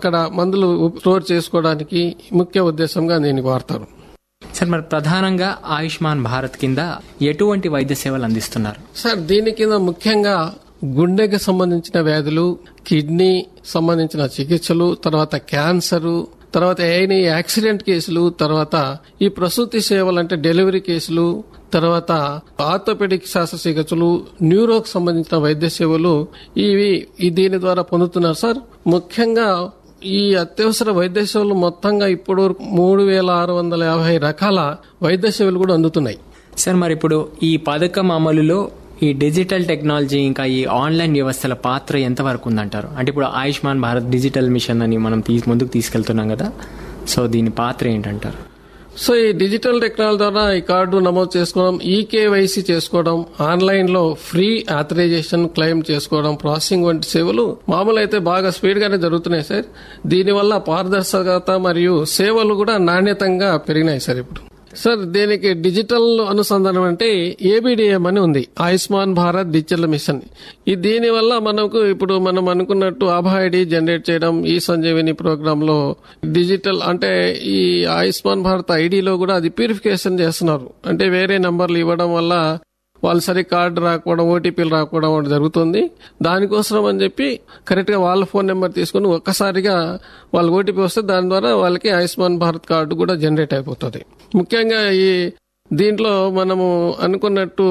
అక్కడ మందులు స్టోర్ చేసుకోవడానికి ముఖ్య ఉద్దేశంగా దీనికి వాడతారు సార్ మరి ప్రధానంగా ఆయుష్మాన్ భారత్ కింద ఎటువంటి వైద్య సేవలు అందిస్తున్నారు సార్ దీని కింద ముఖ్యంగా గుండెకి సంబంధించిన వ్యాధులు కిడ్నీ సంబంధించిన చికిత్సలు తర్వాత క్యాన్సరు తర్వాత ఏని యాక్సిడెంట్ కేసులు తర్వాత ఈ ప్రసూతి సేవలు అంటే డెలివరీ కేసులు తర్వాత ఆర్థోపెడిక్ శస్త్రచికిత్సలు న్యూరోకి సంబంధించిన వైద్య సేవలు ఇవి ఈ దీని ద్వారా పొందుతున్నారు సార్ ముఖ్యంగా ఈ అత్యవసర వైద్య సేవలు మొత్తంగా ఇప్పుడు వరకు మూడు వేల ఆరు వందల యాభై రకాల వైద్య సేవలు కూడా అందుతున్నాయి సార్ మరి ఇప్పుడు ఈ పథకం అమలులో ఈ డిజిటల్ టెక్నాలజీ ఇంకా ఈ ఆన్లైన్ వ్యవస్థల పాత్ర ఎంతవరకు ఉందంటారు అంటే ఇప్పుడు ఆయుష్మాన్ భారత్ డిజిటల్ మిషన్ అని మనం తీ ముందుకు తీసుకెళ్తున్నాం కదా సో దీని పాత్ర ఏంటంటారు సో ఈ డిజిటల్ టెక్నాలజీ ద్వారా ఈ కార్డు నమోదు చేసుకోవడం ఈకేవైసీ చేసుకోవడం ఆన్లైన్ లో ఫ్రీ ఆథరైజేషన్ క్లెయిమ్ చేసుకోవడం ప్రాసెసింగ్ వంటి సేవలు మామూలు అయితే బాగా స్పీడ్ గానే జరుగుతున్నాయి సార్ దీనివల్ల పారదర్శకత మరియు సేవలు కూడా నాణ్యతంగా పెరిగినాయి సార్ ఇప్పుడు సార్ దీనికి డిజిటల్ అనుసంధానం అంటే ఏబిడిఎం అని ఉంది ఆయుష్మాన్ భారత్ డిజిటల్ మిషన్ ఈ దీని వల్ల మనకు ఇప్పుడు మనం అనుకున్నట్టు ఆభా ఐడి జనరేట్ చేయడం ఈ సంజీవిని ప్రోగ్రామ్ లో డిజిటల్ అంటే ఈ ఆయుష్మాన్ భారత్ ఐడిలో కూడా అది ప్యూరిఫికేషన్ చేస్తున్నారు అంటే వేరే నంబర్లు ఇవ్వడం వల్ల వాళ్ళు సరి కార్డు రాకపోవడం ఓటీపీలు రాకపోవడం వంటి జరుగుతుంది దానికోసం అని చెప్పి కరెక్ట్ గా వాళ్ళ ఫోన్ నెంబర్ తీసుకుని ఒక్కసారిగా వాళ్ళ ఓటీపీ వస్తే దాని ద్వారా వాళ్ళకి ఆయుష్మాన్ భారత్ కార్డు కూడా జనరేట్ అయిపోతుంది ముఖ్యంగా ఈ దీంట్లో మనము అనుకున్నట్టు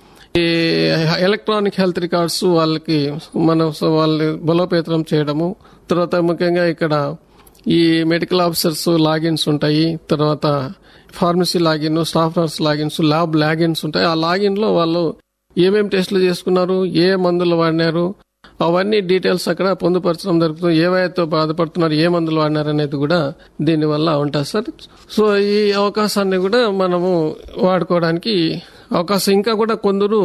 ఈ ఎలక్ట్రానిక్ హెల్త్ రికార్డ్స్ వాళ్ళకి మనం సో వాళ్ళని బలోపేతం చేయడము తర్వాత ముఖ్యంగా ఇక్కడ ఈ మెడికల్ ఆఫీసర్స్ లాగిన్స్ ఉంటాయి తర్వాత pharmacy login staff nurse logins lab logins ఉంటాయి ఆ లాగిన్ లో వాళ్ళు ఏమేమి టెస్టులు చేసుకున్నారు ఏ మందులు వాడినారు అవన్నీ డీటెయిల్స్ అక్కడ పొందుపరచడం జరుగుతుంది ఏ వ్యాధితో బాధపడుతున్నారు ఏ మందులు వాడినారు అనేది కూడా దీనివల్ల ఉంటుంది సార్ సో ఈ అవకాశాన్ని కూడా మనము వాడుకోవడానికి అవకాశం ఇంకా కూడా కొందరు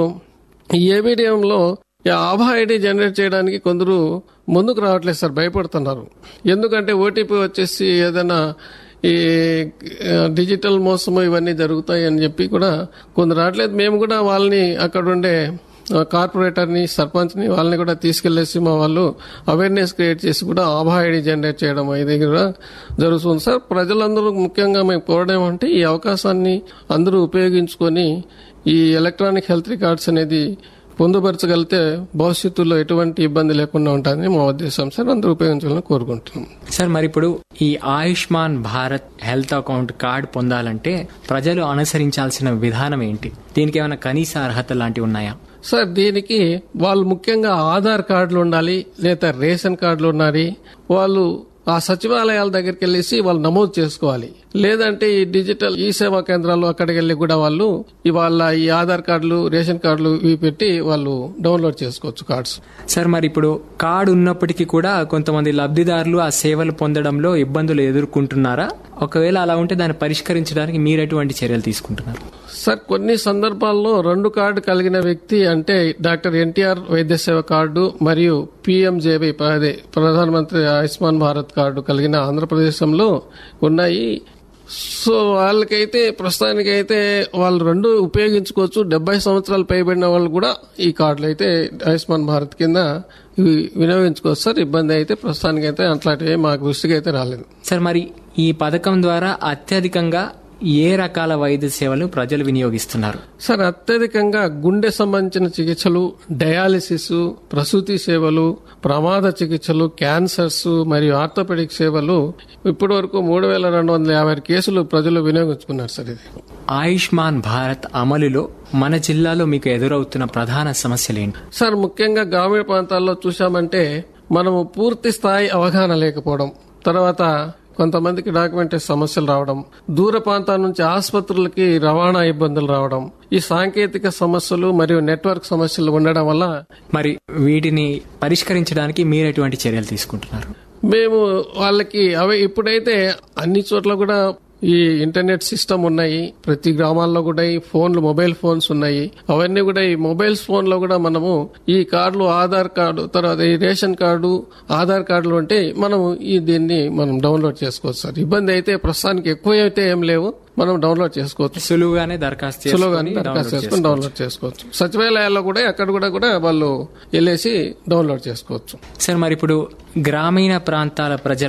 ఈ ఏబిడిఎంలో ఈ ఆభా ఐడి జనరేట్ చేయడానికి కొందరు ముందుకు రావట్లేదు సార్ భయపడుతున్నారు ఎందుకంటే ఓటీపీ వచ్చేసి ఏదైనా ఈ ఆ, డిజిటల్ మోసము ఇవన్నీ జరుగుతాయి అని చెప్పి కూడా కొందరు రావట్లేదు మేము కూడా వాళ్ళని అక్కడ ఉండే ఆ, కార్పొరేటర్ని సర్పంచ్ని వాళ్ళని కూడా తీసుకెళ్లేసి మా వాళ్ళు అవేర్నెస్ క్రియేట్ చేసి కూడా ఆభా ఐడి జనరేట్ చేయడం ఇది కూడా జరుగుతుంది సార్ ప్రజలందరూ ముఖ్యంగా మేము కోరడం ఏమంటే ఈ అవకాశాన్ని అందరూ ఉపయోగించుకొని ఈ ఎలక్ట్రానిక్ హెల్త్ రికార్డ్స్ అనేది పొందుపరచగలిగితే భవిష్యత్తులో ఎటువంటి ఇబ్బంది లేకుండా ఉంటుందని మా ఉద్దేశం సార్ అందరూ ఉపయోగించాలని కోరుకుంటున్నాం సార్ మరి ఇప్పుడు ఈ Ayushman Bharat health account card పొందాలంటే ప్రజలు అనుసరించాల్సిన విధానం ఏంటి దీనికి ఏమైనా కనీస అర్హత లాంటివి ఉన్నాయా సార్ దీనికి వాళ్ళు ముఖ్యంగా ఆధార్ కార్డులు ఉండాలి లేదా రేషన్ కార్డులు ఉండాలి వాళ్ళు ఆ సచివాలయాల దగ్గరికి వెళ్ళేసి వాళ్ళు నమోదు చేసుకోవాలి లేదంటే ఈ డిజిటల్ ఈ సేవా కేంద్రాలు అక్కడికి వెళ్ళి కూడా వాళ్ళు ఈ వాళ్ళ ఈ ఆధార్ కార్డులు రేషన్ కార్డులు ఇవి పెట్టి వాళ్ళు డౌన్లోడ్ చేసుకోవచ్చు కార్డ్స్ సార్ మరి ఇప్పుడు కార్డు ఉన్నప్పటికీ కూడా కొంతమంది లబ్ధిదారులు ఆ సేవలు పొందడంలో ఇబ్బందులు ఎదుర్కొంటున్నారా ఒకవేళ అలా ఉంటే దాన్ని పరిష్కరించడానికి మీరు ఎటువంటి చర్యలు తీసుకుంటున్నారు సార్ కొన్ని సందర్భాల్లో రెండు కార్డు కలిగిన వ్యక్తి అంటే డాక్టర్ ఎన్టీఆర్ వైద్య సేవ కార్డు మరియు పిఎంజేబీ అదే ప్రధానమంత్రి ఆయుష్మాన్ భారత్ కార్డు కలిగిన ఆంధ్రప్రదేశంలో ఉన్నాయి సో వాళ్ళకైతే ప్రస్తుతానికైతే వాళ్ళు రెండు ఉపయోగించుకోవచ్చు డెబ్బై సంవత్సరాలు పైబడిన వాళ్ళు కూడా ఈ కార్డులు అయితే ఆయుష్మాన్ భారత్ కింద ఇవి వినియోగించుకోవచ్చు సార్ ఇబ్బంది అయితే ప్రస్తుతానికైతే అట్లాంటివి మాకు దృష్టికి అయితే రాలేదు సార్ మరి ఈ పథకం ద్వారా అత్యధికంగా ఏ రకాల వైద్య సేవలు ప్రజలు వినియోగిస్తున్నారు సార్ అత్యధికంగా గుండె సంబంధించిన చికిత్సలు డయాలిసిస్ ప్రసూతి సేవలు ప్రమాద చికిత్సలు క్యాన్సర్స్ మరియు ఆర్థోపెడిక్ సేవలు ఇప్పటి వరకు మూడు వేల రెండు వందల యాభై కేసులు ప్రజలు వినియోగించుకున్నారు సార్ ఇది ఆయుష్మాన్ భారత్ అమలులో మన జిల్లాలో మీకు ఎదురవుతున్న ప్రధాన సమస్యలు ఏంటి సార్ ముఖ్యంగా గ్రామీణ ప్రాంతాల్లో చూశామంటే మనము పూర్తి స్థాయి అవగాహన లేకపోవడం తర్వాత కొంతమందికి డాక్యుమెంటరీ సమస్యలు రావడం దూర ప్రాంతాల నుంచి ఆసుపత్రులకి రవాణా ఇబ్బందులు రావడం ఈ సాంకేతిక సమస్యలు మరియు నెట్వర్క్ సమస్యలు ఉండడం వల్ల మరి వీటిని పరిష్కరించడానికి మీరు ఎటువంటి చర్యలు తీసుకుంటున్నారు మేము వాళ్ళకి అవి ఇప్పుడైతే అన్ని చోట్ల కూడా ఈ ఇంటర్నెట్ సిస్టమ్ ఉన్నాయి ప్రతి గ్రామాల్లో కూడా ఈ ఫోన్లు మొబైల్ ఫోన్స్ ఉన్నాయి అవన్నీ కూడా ఈ మొబైల్స్ ఫోన్ లో కూడా మనము ఈ కార్డులు ఆధార్ కార్డు తర్వాత ఈ రేషన్ కార్డు ఆధార్ కార్డులు ఉంటే మనము ఈ దీన్ని మనం డౌన్లోడ్ చేసుకోవచ్చు సార్ ఇబ్బంది అయితే ప్రస్తుతానికి ఎక్కువ అయితే ఏం లేవు మనం డౌన్లోడ్ చేసుకోవచ్చు సులువుగానే దరఖాస్తు సులువుగానే చేసుకొని దరఖాస్తు download చేసుకుని డౌన్లోడ్ చేసుకోవచ్చు సచివాలయాల్లో కూడా అక్కడ కూడా కూడా వాళ్ళు వెళ్ళేసి డౌన్లోడ్ చేసుకోవచ్చు సార్ మరి ఇప్పుడు గ్రామీణ ప్రాంతాల ప్రజల